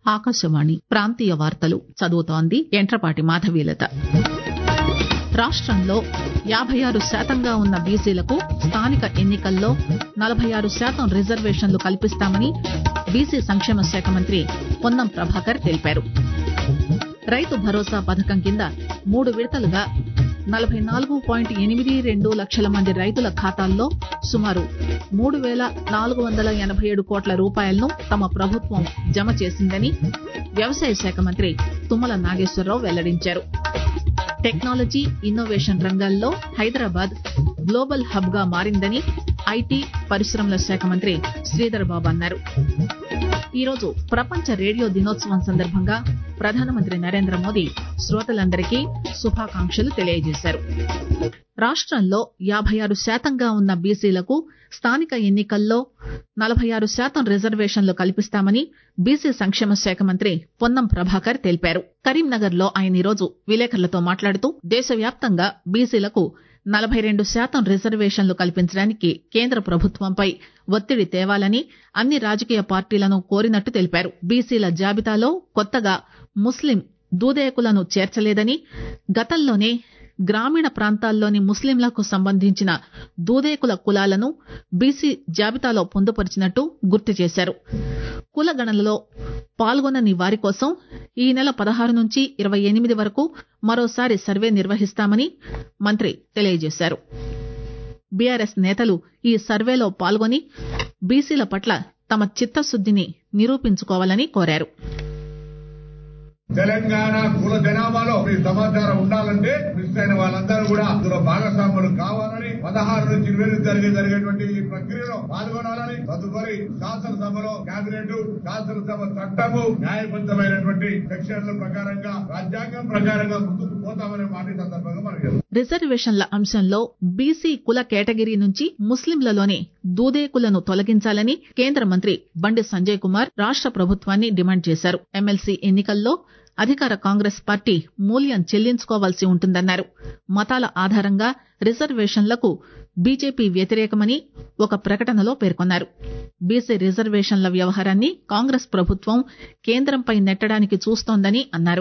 ఆకాశవాణి ప్రాంతీయ వార్తలు చదువుతోంది ఎంట్రపాటి మాధవీలత రాష్టంలో యాబై ఆరు శాతంగా ఉన్న బీసీలకు స్థానిక ఎన్నికల్లో నలభై ఆరు శాతం రిజర్వేషన్లు కల్పిస్తామని బీసీ సంక్షేమ శాఖ మంత్రి పొన్నం ప్రభాకర్ తెలిపారు రైతు భరోసా పథకం కింద మూడు విడతలుగా నలభై నాలుగు పాయింట్ ఎనిమిది రెండు లక్షల మంది రైతుల ఖాతాల్లో సుమారు మూడు పేల నాలుగు వందల ఎనబై ఏడు కోట్ల రూపాయలను తమ ప్రభుత్వం జమ చేసిందని వ్యవసాయ శాఖ మంత్రి తుమ్మల నాగేశ్వరరావు వెల్లడించారు టెక్నాలజీ ఇన్నోవేషన్ రంగాల్లో హైదరాబాద్ గ్లోబల్ హబ్ గా మారిందని ఐటీ పరిశ్రమల శాఖ మంత్రి శ్రీధర్ బాబు అన్నారు ఈరోజు ప్రపంచ రేడియో దినోత్సవం సందర్భంగా ప్రధానమంత్రి నరేంద్ర మోదీ శ్రోతలందరికీ శుభాకాంక్షలు తెలియజేశారు రాష్టంలో యాబై ఆరు శాతంగా ఉన్న బీసీలకు స్థానిక ఎన్నికల్లో నలభై ఆరు శాతం రిజర్వేషన్లు కల్పిస్తామని బీసీ సంక్షేమ శాఖ మంత్రి పొన్నం ప్రభాకర్ తెలిపారు కరీంనగర్ లో ఆయన ఈరోజు విలేకరులతో మాట్లాడుతూ దేశవ్యాప్తంగా బీసీలకు నలభై రెండు శాతం రిజర్వేషన్లు కల్పించడానికి కేంద్ర ప్రభుత్వంపై ఒత్తిడి తేవాలని అన్ని రాజకీయ పార్టీలను కోరినట్టు తెలిపారు బీసీల జాబితాలో కొత్తగా ముస్లిం దూదేకులను చేర్చలేదని గతంలోనే గ్రామీణ ప్రాంతాల్లోని ముస్లింలకు సంబంధించిన దూదేకుల కులాలను బీసీ జాబితాలో పొందుపరిచినట్టు గుర్తు చేశారు కులగణనలో పాల్గొనని వారి కోసం ఈ నెల పదహారు నుంచి ఇరవై ఎనిమిది వరకు మరోసారి సర్వే నిర్వహిస్తామని మంత్రి తెలియజేశారు బీఆర్ఎస్ నేతలు ఈ సర్వేలో పాల్గొని బీసీల పట్ల తమ చిత్తశుద్దిని నిరూపించుకోవాలని కోరారు తెలంగాణ కుల జనాభాలో మీ సమాచారం ఉండాలంటే మిస్ అయిన వాళ్ళందరూ కూడా అందులో భాగస్వాములు కావాలని పదహారు నుంచి ఇరవై జరిగే జరిగేటువంటి ఈ ప్రక్రియలో పాల్గొనాలని తదుపరి శాసనసభలో కేబినెట్ శాసనసభ చట్టము న్యాయబద్దమైనటువంటి సెక్షన్ల ప్రకారంగా రాజ్యాంగం ప్రకారంగా ముందుకు పోతామనే మాట ఈ సందర్భంగా మనకి రిజర్వేషన్ల అంశంలో బీసీ కుల కేటగిరీ నుంచి ముస్లింలలోని దూదేకులను తొలగించాలని కేంద్ర మంత్రి బండి సంజయ్ కుమార్ రాష్ట ప్రభుత్వాన్ని డిమాండ్ చేశారు ఎమ్మెల్సీ ఎన్నికల్లో అధికార కాంగ్రెస్ పార్టీ మూల్యం చెల్లించుకోవాల్సి ఉంటుందన్నారు మతాల ఆధారంగా రిజర్వేషన్లకు బీజేపీ వ్యతిరేకమని ఒక ప్రకటనలో పేర్కొన్నారు బీసీ రిజర్వేషన్ల వ్యవహారాన్ని కాంగ్రెస్ ప్రభుత్వం కేంద్రంపై నెట్టడానికి చూస్తోందని అన్నారు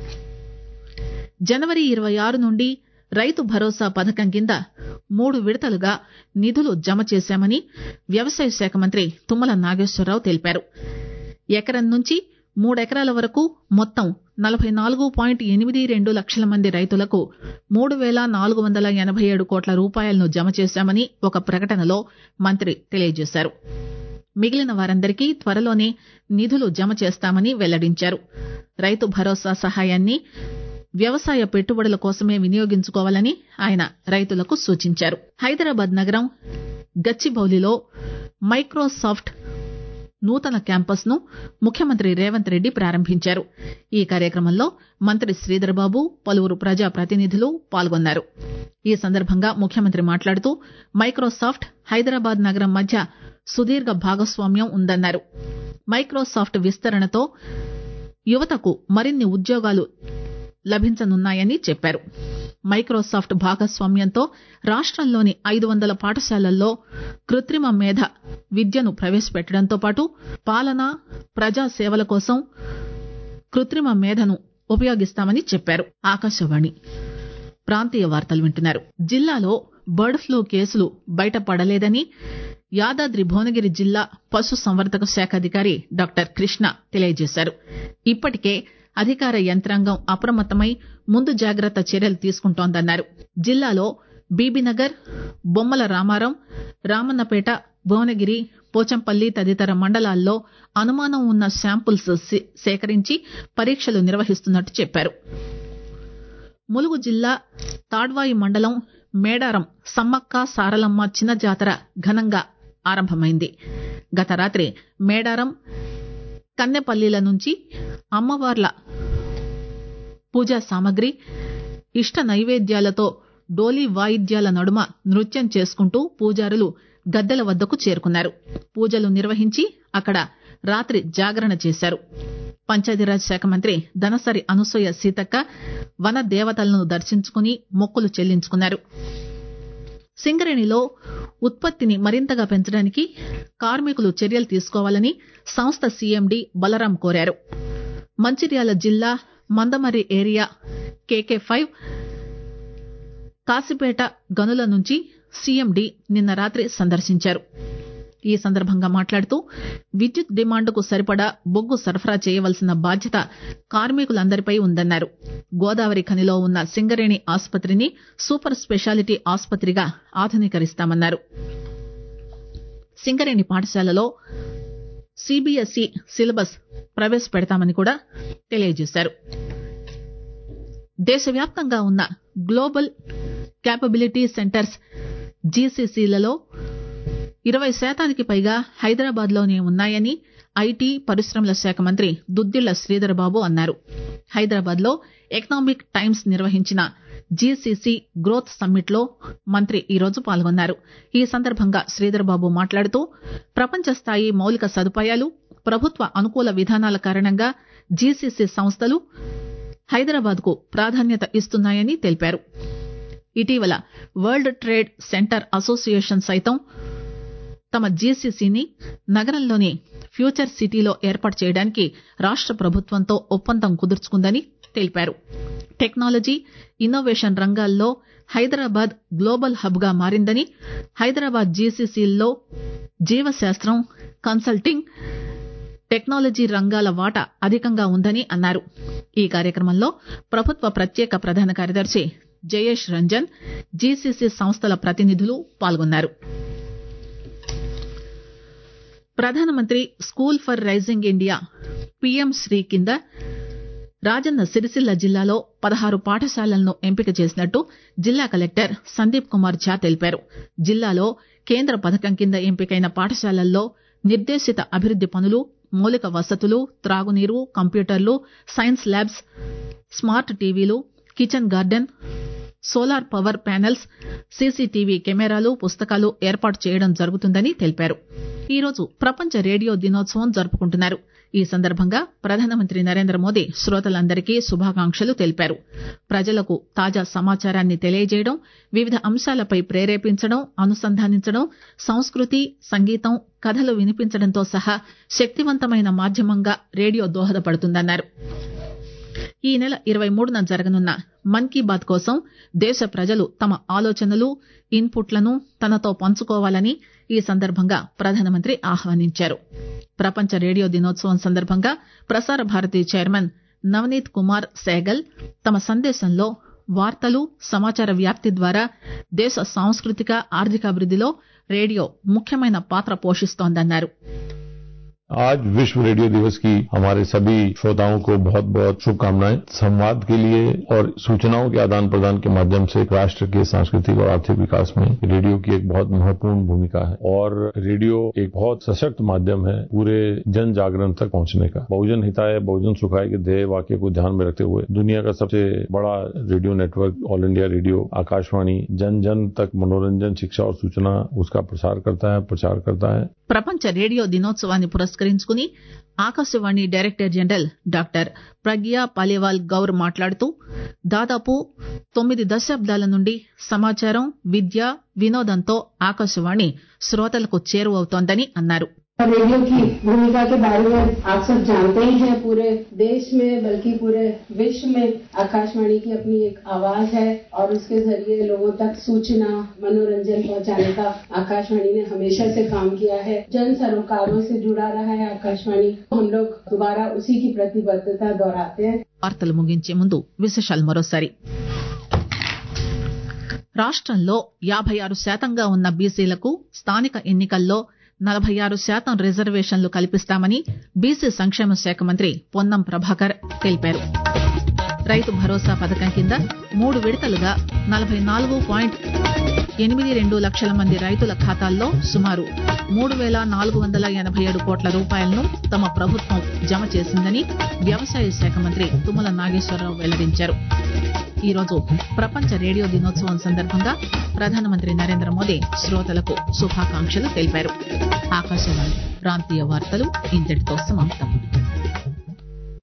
జనవరి ఇరవై ఆరు నుండి రైతు భరోసా పథకం కింద మూడు విడతలుగా నిధులు జమ చేశామని వ్యవసాయ శాఖ మంత్రి తుమ్మల నాగేశ్వరరావు తెలిపారు ఎకరం నుంచి మూడెకరాల వరకు మొత్తం నలభై నాలుగు పాయింట్ ఎనిమిది రెండు లక్షల మంది రైతులకు మూడు పేల నాలుగు వందల ఎనబై ఏడు కోట్ల రూపాయలను జమ చేశామని ఒక ప్రకటనలో మంత్రి తెలియజేశారు మిగిలిన వారందరికీ త్వరలోనే నిధులు జమ చేస్తామని వెల్లడించారు రైతు భరోసా సహాయాన్ని వ్యవసాయ పెట్టుబడుల కోసమే వినియోగించుకోవాలని ఆయన రైతులకు సూచించారు హైదరాబాద్ నగరం గచ్చిబౌలిలో మైక్రోసాఫ్ట్ నూతన క్యాంపస్ ను ముఖ్యమంత్రి రేవంత్ రెడ్డి ప్రారంభించారు ఈ కార్యక్రమంలో మంత్రి శ్రీధర్బాబు పలువురు ప్రజా ప్రతినిధులు పాల్గొన్నారు ఈ సందర్భంగా ముఖ్యమంత్రి మాట్లాడుతూ మైక్రోసాఫ్ట్ హైదరాబాద్ నగరం మధ్య సుదీర్ఘ భాగస్వామ్యం ఉందన్నారు మైక్రోసాఫ్ట్ విస్తరణతో యువతకు మరిన్ని ఉద్యోగాలు లభించనున్నాయని చెప్పారు మైక్రోసాఫ్ట్ భాగస్వామ్యంతో రాష్టంలోని ఐదు వందల పాఠశాలల్లో కృత్రిమ మేధ విద్యను ప్రవేశపెట్టడంతో పాటు పాలన ప్రజా సేవల కోసం కృత్రిమ మేధను ఉపయోగిస్తామని చెప్పారు ఆకాశవాణి ప్రాంతీయ వార్తలు వింటున్నారు జిల్లాలో బర్డ్ ఫ్లూ కేసులు బయటపడలేదని యాదాద్రి భువనగిరి జిల్లా పశు సంవర్ధక శాఖ అధికారి డాక్టర్ కృష్ణ తెలియజేశారు ఇప్పటికే అధికార యంత్రాంగం అప్రమత్తమై ముందు జాగ్రత్త చర్యలు తీసుకుంటోందన్నారు జిల్లాలో బీబీనగర్ బొమ్మల రామారం రామన్నపేట భువనగిరి పోచంపల్లి తదితర మండలాల్లో అనుమానం ఉన్న శాంపుల్స్ సేకరించి పరీక్షలు నిర్వహిస్తున్నట్టు చెప్పారు ములుగు జిల్లా తాడ్వాయి మండలం మేడారం సమ్మక్క సారలమ్మ చిన్న జాతర ఘనంగా ఆరంభమైంది గత రాత్రి మేడారం కన్నెపల్లిల నుంచి అమ్మవార్ల పూజా సామగ్రి ఇష్ట నైవేద్యాలతో డోలీ వాయిద్యాల నడుమ నృత్యం చేసుకుంటూ పూజారులు గద్దెల వద్దకు చేరుకున్నారు పూజలు నిర్వహించి అక్కడ రాత్రి జాగరణ చేశారు పంచాయతీరాజ్ శాఖ మంత్రి దనసరి అనసూయ సీతక్క వన దేవతలను దర్శించుకుని మొక్కులు చెల్లించుకున్నారు సింగరేణిలో ఉత్పత్తిని మరింతగా పెంచడానికి కార్మికులు చర్యలు తీసుకోవాలని సంస్థ సీఎండీ బలరాం కోరారు మంచిర్యాల జిల్లా Mandamarri area K K five Kasipet గనుల నుంచి సీఎండీ నిన్న రాత్రి సందర్శించారు ఈ సందర్భంగా మాట్లాడుతూ విద్యుత్ డిమాండ్కు సరిపడా బొగ్గు సరఫరా చేయవలసిన బాధ్యత కార్మికులందరిపై ఉందన్నారు గోదావరి ఖనిలో ఉన్న సింగరేణి ఆసుపత్రిని సూపర్ స్పెషాలిటీ ఆసుపత్రిగా ఆధునీకరిస్తామన్నారు సింగరేణి పాఠశాలలో సిబిఎస్ఈ సిలబస్ ప్రవేశపెడతామని కూడా తెలియజేశారు దేశవ్యాప్తంగా ఉన్న గ్లోబల్ క్యాపబిలిటీ సెంటర్స్ జీసీసీలలో ఇరవై శాతానికి పైగా హైదరాబాద్ లోనే ఉన్నాయని ఐటీ పరిశ్రమల శాఖ మంత్రి దుద్దిళ్ల శ్రీధర్ బాబు అన్నారు హైదరాబాద్ లో ఎకనామిక్ టైమ్స్ నిర్వహించిన జీసీసీ గ్రోత్ సమ్మిట్ లో మంత్రి ఈరోజు పాల్గొన్నారు ఈ సందర్భంగా శ్రీధర్ బాబు మాట్లాడుతూ ప్రపంచ స్థాయి మౌలిక సదుపాయాలు ప్రభుత్వ అనుకూల విధానాల కారణంగా జీసీసీ సంస్థలు హైదరాబాద్ కు ప్రాధాన్యత ఇస్తున్నాయని తెలిపారు ఇటీవల వరల్డ్ ట్రేడ్ సెంటర్ అసోసియేషన్ సైతం తమ జీసీసీని నగరంలోని ఫ్యూచర్ సిటీలో ఏర్పాటు చేయడానికి రాష్ట ప్రభుత్వంతో ఒప్పందం కుదుర్చుకుందని తెలిపారు టెక్నాలజీ ఇన్నోవేషన్ రంగాల్లో హైదరాబాద్ గ్లోబల్ హబ్ గా మారిందని హైదరాబాద్ జీసీసీల్లో జీవశాస్త్రం కన్సల్టింగ్ టెక్నాలజీ రంగాల వాటా అధికంగా ఉందని అన్నారు ఈ కార్యక్రమంలో ప్రభుత్వ ప్రత్యేక ప్రధాన కార్యదర్శి జయేష్ రంజన్ జీసీసీ సంస్థల ప్రతినిధులు పాల్గొన్నారు ప్రధానమంత్రి school for rising India PM Shri కింద రాజన్న సిరిసిల్ల జిల్లాలో పదహారు పాఠశాలలను ఎంపిక చేసినట్టు జిల్లా కలెక్టర్ సందీప్ కుమార్ ఝా తెలిపారు జిల్లాలో కేంద్ర పథకం కింద ఎంపికైన పాఠశాలల్లో నిర్దేశిత అభివృద్ది పనులు మౌలిక వసతులు త్రాగునీరు కంప్యూటర్లు సైన్స్ ల్యాబ్స్ స్మార్ట్ టీవీలు kitchen garden solar power panels CCTV కెమెరాలు పుస్తకాలు ఏర్పాటు చేయడం జరుగుతుందని తెలిపారు ఈరోజు ప్రపంచ రేడియో దినోత్సవం జరుపుకుంటున్నారు ఈ సందర్భంగా ప్రధానమంత్రి నరేంద్ర మోదీ శ్రోతలందరికీ శుభాకాంక్షలు తెలిపారు ప్రజలకు తాజా సమాచారాన్ని తెలియజేయడం వివిధ అంశాలపై ప్రేరేపించడం అనుసంధానించడం సంస్కృతి సంగీతం కథలు వినిపించడంతో సహా శక్తివంతమైన మాధ్యమంగా రేడియో దోహదపడుతుందన్నారు ఈ నెల ఇరవై మూడున జరగనున్న మన్ కీ బాత్ కోసం దేశ ప్రజలు తమ ఆలోచనలు ఇన్పుట్లను తనతో పంచుకోవాలని ఈ సందర్భంగా ప్రధానమంత్రి ఆహ్వానించారు ప్రపంచ రేడియో దినోత్సవం సందర్భంగా ప్రసార భారతి చైర్మన్ నవనీత్ కుమార్ సేగల్ తమ సందేశంలో వార్తలు సమాచార వ్యాప్తి ద్వారా దేశ సాంస్కృతిక ఆర్థికాభివృద్దిలో రేడియో ముఖ్యమైన పాత్ర పోషిస్తోందన్నారు आज विश्व रेडियो दिवस की हमारे सभी श्रोताओं को बहुत बहुत शुभकामनाएं संवाद के लिए और सूचनाओं के आदान प्रदान के माध्यम से राष्ट्र के सांस्कृतिक और आर्थिक विकास में रेडियो की एक बहुत महत्वपूर्ण भूमिका है और रेडियो एक बहुत सशक्त माध्यम है पूरे जन जागरण तक पहुंचने का बहुजन हिताय बहुजन सुखाय के ध्येय वाक्य को ध्यान में रखते हुए दुनिया का सबसे बड़ा radio network all India radio Akashvani जन जन तक मनोरंजन शिक्षा और सूचना उसका प्रसार करता है प्रचार करता है ప్రపంచ రేడియో దినోత్సవాన్ని పురస్కరించుకుని Akashvani director general doctor Pragya Paliwal Gaur మాట్లాడుతూ దాదాపు తొమ్మిది దశాబ్దాల నుండి సమాచారం విద్య వినోదంతో ఆకాశవాణి శ్రోతలకు చేరువవుతోందని అన్నారు रेडियो की भूमिका के बारे में आप सब जानते ही हैं पूरे देश में बल्कि पूरे विश्व में आकाशवाणी की अपनी एक आवाज है और उसके जरिए लोगों तक सूचना मनोरंजन पहुंचाने का आकाशवाणी ने हमेशा से काम किया है जन सरोकारों से जुड़ा रहा है आकाशवाणी हम लोग दोबारा उसी की प्रतिबद्धता दोहराते हैं వార్తలు ముగించే ముందు విశేషాలు మరోసారి రాష్ట్రంలో యాభై ఆరు శాతంగా ఉన్న బీసీలకు స్థానిక ఎన్నికల్లో నలభై ఆరు శాతం రిజర్వేషన్లు కల్పిస్తామని బీసీ సంక్షేమ శాఖ మంత్రి పొన్నం ప్రభాకర్ తెలిపారు రైతు భరోసా పథకం కింద మూడు విడతలుగా నలభై నాలుగు పాయింట్ ఎనిమిది రెండు లక్షల మంది రైతుల ఖాతాల్లో సుమారు మూడు వేల నాలుగు వందల ఎనభై ఏడు కోట్ల రూపాయలను తమ ప్రభుత్వం జమ చేసిందని వ్యవసాయ శాఖ మంత్రి తుమ్మల నాగేశ్వరరావు వెల్లడించారు ఈరోజు ప్రపంచ రేడియో దినోత్సవం సందర్భంగా ప్రధానమంత్రి నరేంద్ర మోదీ శ్రోతలకు శుభాకాంక్షలు తెలిపారు ఆకాశవాణి ప్రాంతీయ వార్తలు ఇంతటితో సమాప్తం